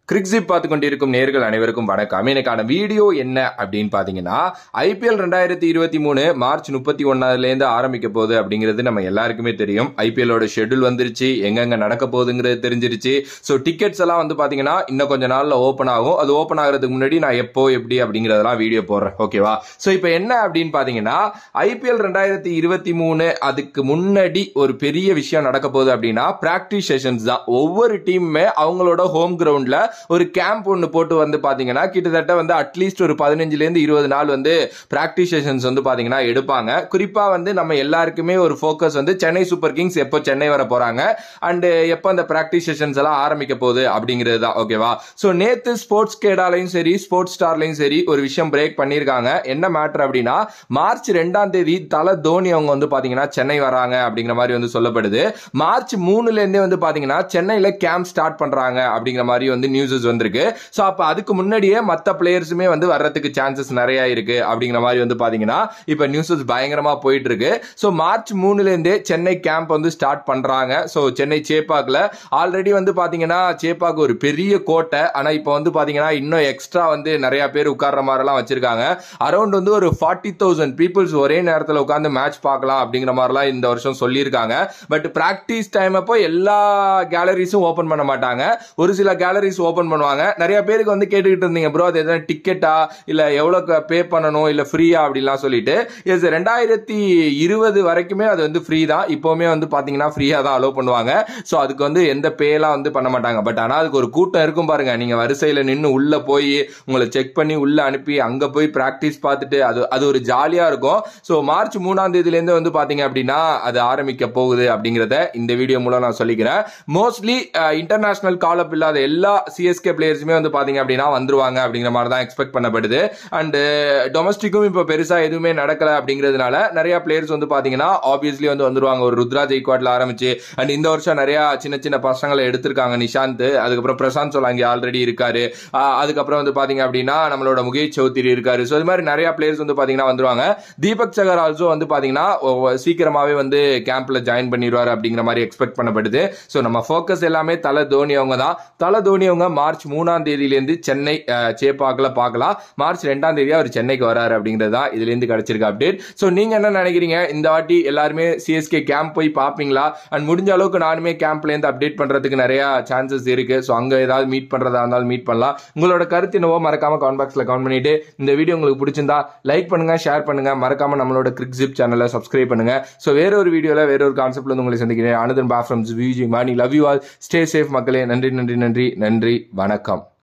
கிரிக்ஸிப் பார்த்து கொண்டிருக்கும் நேர்கள் அனைவருக்கும் வணக்கம் எனக்கான வீடியோ என்ன அப்படின்னு பார்த்தீங்கன்னா ஐபிஎல் ரெண்டாயிரத்தி இருபத்தி மூணு மார்ச் முப்பத்தி ஒன்னாதுலேருந்து ஆரம்பிக்க போகுது அப்படிங்கிறது நம்ம எல்லாருக்குமே தெரியும் ஐபிஎல்லோட ஷெட்யூல் வந்துருச்சு எங்கெங்க நடக்க போகுதுங்கிறது தெரிஞ்சிருச்சு ஸோ டிக்கெட்ஸ் எல்லாம் வந்து பார்த்தீங்கன்னா இன்னும் கொஞ்ச நாளில் ஓப்பன் ஆகும் அது ஓப்பன் ஆகிறதுக்கு முன்னாடி நான் எப்போ எப்படி அப்படிங்கிறதெல்லாம் வீடியோ போடுறேன் ஓகேவா ஸோ இப்போ என்ன அப்படின்னு பார்த்தீங்கன்னா ஐபிஎல் ரெண்டாயிரத்தி இருபத்தி மூணு அதுக்கு முன்னாடி ஒரு பெரிய விஷயம் நடக்க போகுது அப்படின்னா பிராக்டிஸ் செஷன்ஸ் தான் ஒவ்வொரு டீமுமே அவங்களோட ஹோம் கிரவுண்ட்ல ஒரு கேம்ப் ஒன்று போட்டு வந்து பார்த்தீங்கன்னா கிட்டத்தட்ட வந்து அட்லீஸ்ட் ஒரு பதினஞ்சுலேருந்து இருபது நாள் வந்து பிராக்டிஸ் செஷன்ஸ் வந்து பார்த்தீங்கன்னா எடுப்பாங்க குறிப்பாக வந்து நம்ம எல்லாருக்குமே ஒரு ஃபோக்கஸ் வந்து சென்னை சூப்பர் கிங்ஸ் எப்போ சென்னை வர போகிறாங்க அண்டு எப்போ அந்த பிராக்டிஸ் செஷன்ஸ் எல்லாம் ஆரம்பிக்க போகுது அப்படிங்கிறது தான் ஓகேவா ஸோ நேத்து ஸ்போர்ட்ஸ் கேடாலையும் சரி ஸ்போர்ட்ஸ் ஸ்டார்லையும் சரி ஒரு விஷயம் பிரேக் பண்ணியிருக்காங்க என்ன மேட்ரு அப்படின்னா மார்ச் ரெண்டாம் தேதி தலை தோனி அவங்க வந்து பார்த்தீங்கன்னா சென்னை வராங்க அப்படிங்கிற மாதிரி வந்து சொல்லப்படுது மார்ச் மூணுலேருந்தே வந்து பார்த்தீங்கன்னா சென்னையில் கேம்ப் ஸ்டார்ட் பண்ணுறாங்க அப்படிங்கிற மாதிரி வந்து நியூஸஸ் வந்திருக்கு ஸோ அப்போ அதுக்கு முன்னாடியே மற்ற பிளேயர்ஸுமே வந்து வர்றதுக்கு சான்சஸ் நிறைய இருக்கு அப்படிங்கிற மாதிரி வந்து பார்த்தீங்கன்னா இப்போ நியூஸஸ் பயங்கரமாக போயிட்டு இருக்கு ஸோ மார்ச் மூணுலேருந்தே சென்னை கேம்ப் வந்து ஸ்டார்ட் பண்ணுறாங்க ஸோ சென்னை சேப்பாக்கில் ஆல்ரெடி வந்து பார்த்தீங்கன்னா சேப்பாக்கு ஒரு பெரிய கோட்டை ஆனால் இப்போ வந்து பார்த்தீங்கன்னா இன்னும் எக்ஸ்ட்ரா வந்து நிறைய பேர் உட்கார்ற மாதிரிலாம் வச்சிருக்காங்க அரௌண்ட் வந்து ஒரு ஃபார்ட்டி தௌசண்ட் பீப்புள்ஸ் ஒரே நேரத்தில் உட்காந்து மேட்ச் பார்க்கலாம் அப்படிங்கிற மாதிரிலாம் இந்த வருஷம் சொல்லியிருக்காங்க பட் ப்ராக்டிஸ் டைம் அப்போ எல்லா கேலரிஸும் ஓப்பன் பண்ண மாட்டாங்க ஒரு சில கேலரிஸ் ஓப்பன் பண்ணுவாங்க நிறைய பேருக்கு வந்து கேட்டுக்கிட்டு இருந்தீங்க ப்ரோ அது எதனா டிக்கெட்டா இல்லை எவ்வளோ பே பண்ணணும் இல்லை ஃப்ரீயா அப்படிலாம் சொல்லிட்டு எஸ் ரெண்டாயிரத்தி இருபது வரைக்குமே அது வந்து ஃப்ரீ தான் இப்போவுமே வந்து பார்த்தீங்கன்னா ஃப்ரீயாக தான் அலோவ் பண்ணுவாங்க ஸோ அதுக்கு வந்து எந்த பேலாம் வந்து பண்ண மாட்டாங்க பட் ஆனால் அதுக்கு ஒரு கூட்டம் இருக்கும் பாருங்க நீங்கள் வரிசையில் நின்று உள்ளே போய் உங்களை செக் பண்ணி உள்ளே அனுப்பி அங்கே போய் ப்ராக்டிஸ் பார்த்துட்டு அது அது ஒரு ஜாலியாக இருக்கும் ஸோ மார்ச் மூணாம் தேதியிலேருந்து வந்து பார்த்தீங்க அப்படின்னா அது ஆரம்பிக்க போகுது அப்படிங்கிறத இந்த வீடியோ மூலம் நான் சொல்லிக்கிறேன் மோஸ்ட்லி இன்டர்நேஷனல் கால் அப் இல்லாத எல்லா சிஎஸ்கே பிளேயர்ஸுமே வந்து பார்த்தீங்க அப்படின்னா வந்துருவாங்க அப்படிங்கிற மாதிரி தான் எக்ஸ்பெக்ட் பண்ணப்படுது அண்டு டொமஸ்டிக்கும் இப்போ பெருசாக எதுவுமே நடக்கல அப்படிங்கிறதுனால நிறைய பிளேயர்ஸ் வந்து பார்த்தீங்கன்னா ஆப்வியஸ்லி வந்து வந்துருவாங்க ஒரு ருத்ரா ஜெய்க்வாட்ல ஆரம்பிச்சு அண்ட் இந்த வருஷம் நிறைய சின்ன சின்ன பசங்களை எடுத்திருக்காங்க நிஷாந்த் அதுக்கப்புறம் பிரசாந்த் சொல்லாங்கி ஆல்ரெடி இருக்காரு ஆஹ் அதுக்கப்புறம் வந்து பார்த்தீங்க அப்படின்னா நம்மளோட முகேஷ் சௌத்ரி இருக்காரு ஸோ இது மாதிரி நிறைய பிளேயர்ஸ் வந்து பார்த்தீங்கன்னா வந்துருவாங்க தீபக் சகர் ஆல்சோ வந்து பார்த்தீங்கன்னா ஒ- சீக்கிரமாவே வந்து கேம்ப்ல ஜாயின் பண்ணிடுவார் அப்படிங்கிற மாதிரி எக்ஸ்பெக்ட் பண்ணப்படுது ஸோ நம்ம ஃபோக்கஸ் எல்லாமே தலை தோனி அவங்க தான் தலை தோனி அவங்க மார்ச் மூணாம் தேதியிலேருந்து சென்னை அஹ், சேப்பாக்கில் பார்க்கலாம் மார்ச் ரெண்டாம் தேதி அவர் சென்னைக்கு வராரு அப்படிங்கிறது தான் இதுலேருந்து கிடைச்சிருக்க அப்டேட் ஸோ நீங்க என்ன நினைக்கிறீங்க இந்த வாட்டி எல்லாருமே சிஎஸ்கே கேம்ப் போய் பார்ப்பீங்களா அண்ட் முடிஞ்ச அளவுக்கு நானுமே கேம்ப்லேருந்து அப்டேட் பண்றதுக்கு நிறைய சான்சஸ் இருக்கு ஸோ அங்க ஏதாவது மீட் பண்றதா இருந்தாலும் மீட் பண்ணலாம் உங்களோட கருத்து என்னவோ மறக்காம கமெண்ட் பாக்ஸ்ல கமெண்ட் பண்ணிட்டு இந்த வீடியோ உங்களுக்கு பிடிச்சிருந்தா லைக் பண்ணுங்க ஷேர் பண்ணுங்க மறக்காம நம்மளோட கிரிக் ஜிப் சேனலை சப்ஸ்கிரைப் பண்ணுங்க ஸோ வேற ஒரு வீடியோல வேற ஒரு கான்செப்ட்ல வந்து உங்களை சந்திக்கிறேன் அனதன் பா from Viji Mani love you all stay safe மக்களே நன்றி நன்றி நன்றி நன்றி வணக்கம்